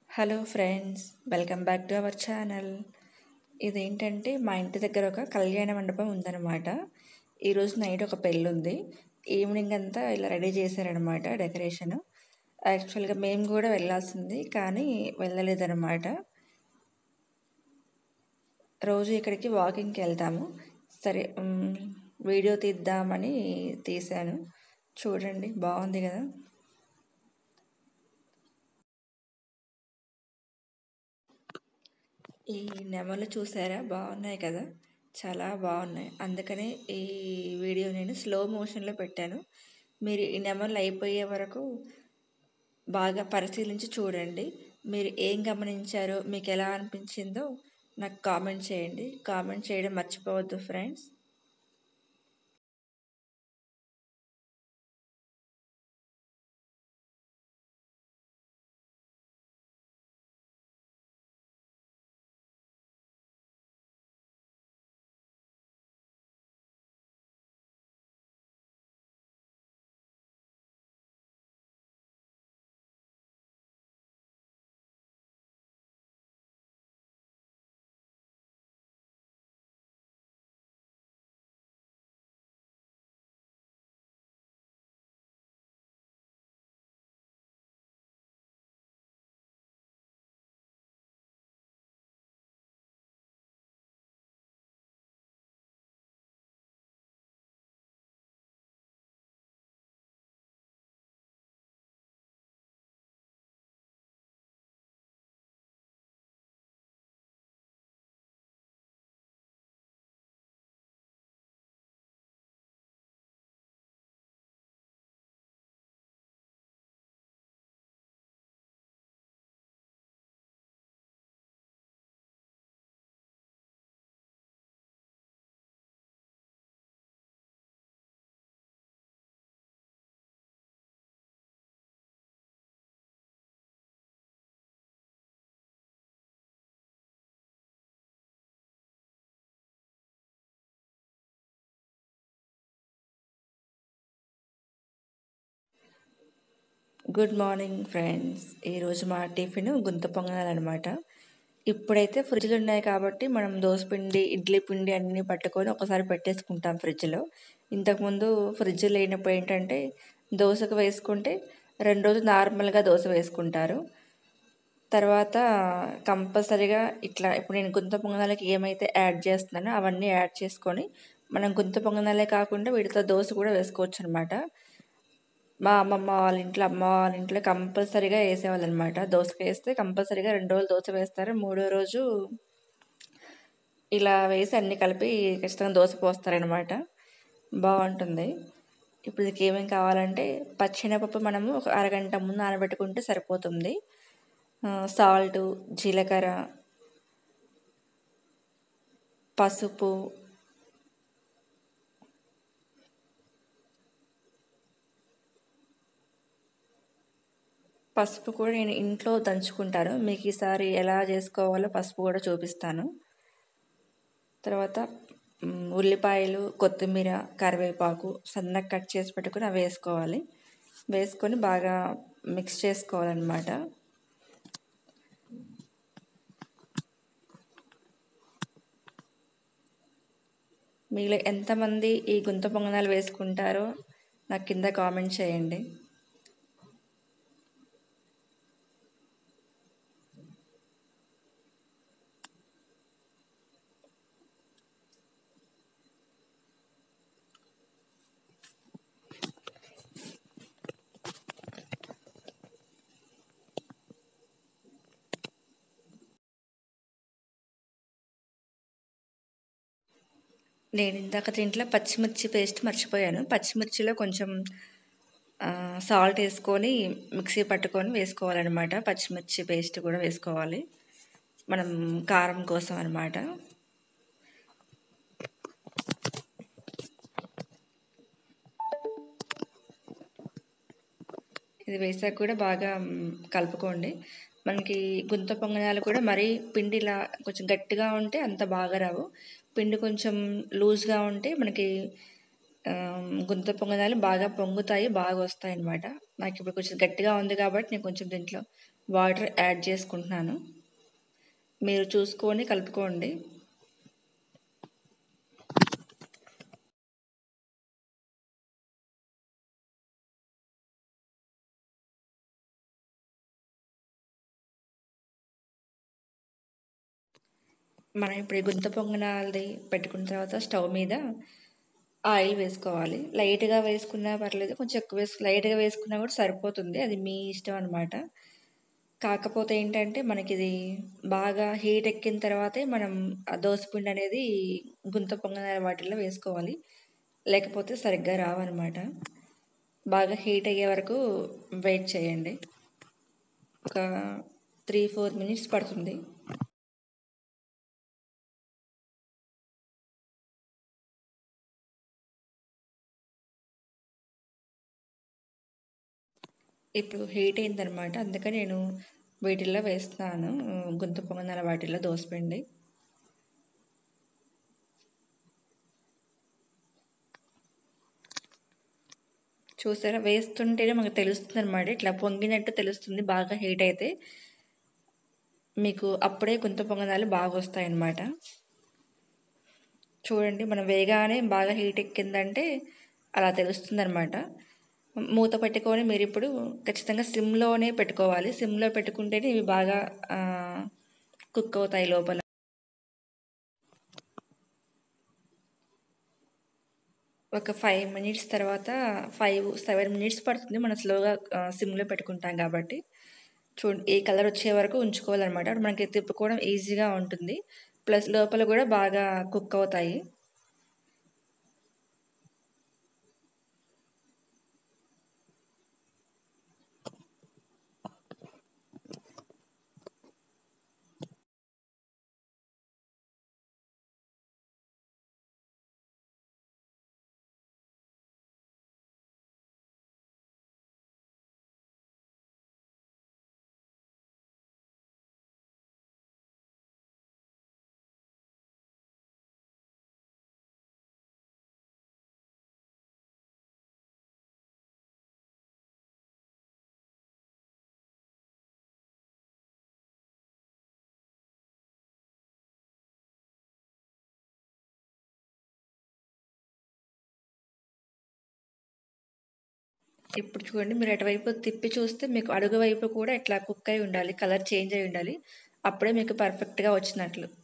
hello friends welcome back to our channel ఇదేంటంటే మా ఇంటి దగ్గర ఒక కళ్యాణ మండపం ఉందన్నమాట ఈరోజు నైట్ ఒక పెళ్ళి ఉంది ఈవినింగ్ అంతా ఇలా రెడీ చేశారనమాట డెకరేషన్ యాక్చువల్గా మేము కూడా వెళ్ళాల్సింది కానీ వెళ్ళలేదన్నమాట రోజు ఇక్కడికి వాకింగ్కి వెళ్తాము సరే మ్, వీడియో తీద్దామని తీశాను చూడండి బాగుంది కదా ఈ నెమలు చూసారా బాగున్నాయి కదా చాలా బాగున్నాయి అందుకనే ఈ వీడియో నేను స్లో మోషన్లో పెట్టాను మీరు ఈ నెమలు అయిపోయే వరకు బాగా పరిశీలించి చూడండి మీరు ఏం గమనించారో మీకు ఎలా అనిపించిందో నాకు కామెంట్ చేయండి కామెంట్ చేయడం మర్చిపోవద్దు ఫ్రెండ్స్ గుడ్ మార్నింగ్ ఫ్రెండ్స్ ఈరోజు మా టిఫిన్ గుంత పొంగనాలు అనమాట ఇప్పుడైతే ఫ్రిడ్జ్లు ఉన్నాయి కాబట్టి మనం పిండి ఇడ్లీ పిండి అన్నీ పట్టుకొని ఒకసారి పెట్టేసుకుంటాం ఫ్రిడ్జ్లో ఇంతకుముందు ఫ్రిడ్జ్ లేనప్పుడు ఏంటంటే దోశకు వేసుకుంటే రెండు రోజులు నార్మల్గా దోశ వేసుకుంటారు తర్వాత కంపల్సరీగా ఇట్లా ఇప్పుడు నేను గుంత పొంగనాలకి ఏమైతే యాడ్ చేస్తున్నానో అవన్నీ యాడ్ చేసుకొని మనం గుంత పొంగనాలే కాకుండా వీటితో దోశ కూడా వేసుకోవచ్చు అనమాట మా అమ్మమ్మ వాళ్ళ ఇంట్లో అమ్మ వాళ్ళ ఇంట్లో కంపల్సరీగా వేసేవాళ్ళు అనమాట దోశకి వేస్తే కంపల్సరీగా రెండు రోజులు దోశ వేస్తారు మూడో రోజు ఇలా వేసి అన్ని కలిపి ఖచ్చితంగా దోశ పోస్తారనమాట బాగుంటుంది ఇప్పుడు దీనికి ఏమేమి కావాలంటే పచ్చెనపప్పు మనము ఒక అరగంట ముందు నానబెట్టుకుంటే సరిపోతుంది సాల్ట్ జీలకర్ర పసుపు పసుపు కూడా నేను ఇంట్లో దంచుకుంటాను మీకు ఈసారి ఎలా చేసుకోవాలో పసుపు కూడా చూపిస్తాను తర్వాత మ్, ఉల్లిపాయలు కొత్తిమీర కరివేపాకు సన్నగా కట్ చేసి పెట్టుకుని అవి వేసుకోవాలి వేసుకొని బాగా మిక్స్ చేసుకోవాలన్నమాట మీలో ఎంతమంది ఈ గుంత పొంగనాలు వేసుకుంటారో నాకు కింద కామెంట్ చేయండి నేను ఇందాక దీంట్లో పచ్చిమిర్చి పేస్ట్ మర్చిపోయాను పచ్చిమిర్చిలో కొంచెం సాల్ట్ వేసుకొని మిక్సీ పట్టుకొని వేసుకోవాలన్నమాట పచ్చిమిర్చి పేస్ట్ కూడా వేసుకోవాలి మనం కారం కోసం అనమాట ఇది వేసాక కూడా బాగా మ్, కలుపుకోండి మనకి గుంత పొంగనాలు కూడా మరీ పిండిలా కొంచెం గట్టిగా ఉంటే అంత బాగా రావు పిండి కొంచెం లూజ్గా ఉంటే మనకి ఆ, గుంత పొంగనాలు బాగా పొంగుతాయి బాగా వస్తాయి అన్నమాట నాకు ఇప్పుడు కొంచెం గట్టిగా ఉంది కాబట్టి నేను కొంచెం దీంట్లో వాటర్ యాడ్ చేసుకుంటున్నాను మీరు చూసుకొని కలుపుకోండి మనం ఇప్పుడు ఈ గుంత పొంగనాలది పెట్టుకున్న తర్వాత స్టవ్ మీద ఆయిల్ వేసుకోవాలి లైట్గా వేసుకున్నా పర్లేదు కొంచెం ఎక్కువ వేసు లైట్గా వేసుకున్నా కూడా సరిపోతుంది అది మీ ఇష్టం అనమాట కాకపోతే ఏంటంటే మనకి ఇది బాగా హీట్ ఎక్కిన తర్వాతే మనం ఆ దోసపిండి అనేది గుంత పొంగనాల వాటిల్లో వేసుకోవాలి లేకపోతే సరిగ్గా రావన్నమాట బాగా హీట్ అయ్యే వరకు వెయిట్ చేయండి ఒక త్రీ ఫోర్ మినిట్స్ పడుతుంది ఇప్పుడు హీట్ అయిందనమాట అందుకని నేను వీటిల్లో వేస్తున్నాను గుంత పొంగనాల వాటిల్లో దోసపిండి చూసారా వేస్తుంటేనే మనకు తెలుస్తుంది అనమాట ఇట్లా పొంగినట్టు తెలుస్తుంది బాగా హీట్ అయితే మీకు అప్పుడే గుంత పొంగనాలు బాగా వస్తాయి అన్నమాట చూడండి మనం వేగానే బాగా హీట్ ఎక్కిందంటే అలా తెలుస్తుంది అనమాట మూత పెట్టుకొని మీరు ఇప్పుడు ఖచ్చితంగా సిమ్లోనే పెట్టుకోవాలి సిమ్లో పెట్టుకుంటేనే ఇవి బాగా కుక్ అవుతాయి లోపల ఒక ఫైవ్ మినిట్స్ తర్వాత ఫైవ్ సెవెన్ మినిట్స్ పడుతుంది మనం స్లోగా సిమ్లో పెట్టుకుంటాం కాబట్టి చూడండి ఈ కలర్ వచ్చే వరకు ఉంచుకోవాలన్నమాట అప్పుడు మనకి తిప్పుకోవడం ఈజీగా ఉంటుంది ప్లస్ లోపల కూడా బాగా కుక్ అవుతాయి ఇప్పుడు చూడండి మీరు అటువైపు తిప్పి చూస్తే మీకు అడుగు వైపు కూడా ఇట్లా కుక్ అయి ఉండాలి కలర్ చేంజ్ అయి ఉండాలి అప్పుడే మీకు పర్ఫెక్ట్గా వచ్చినట్లు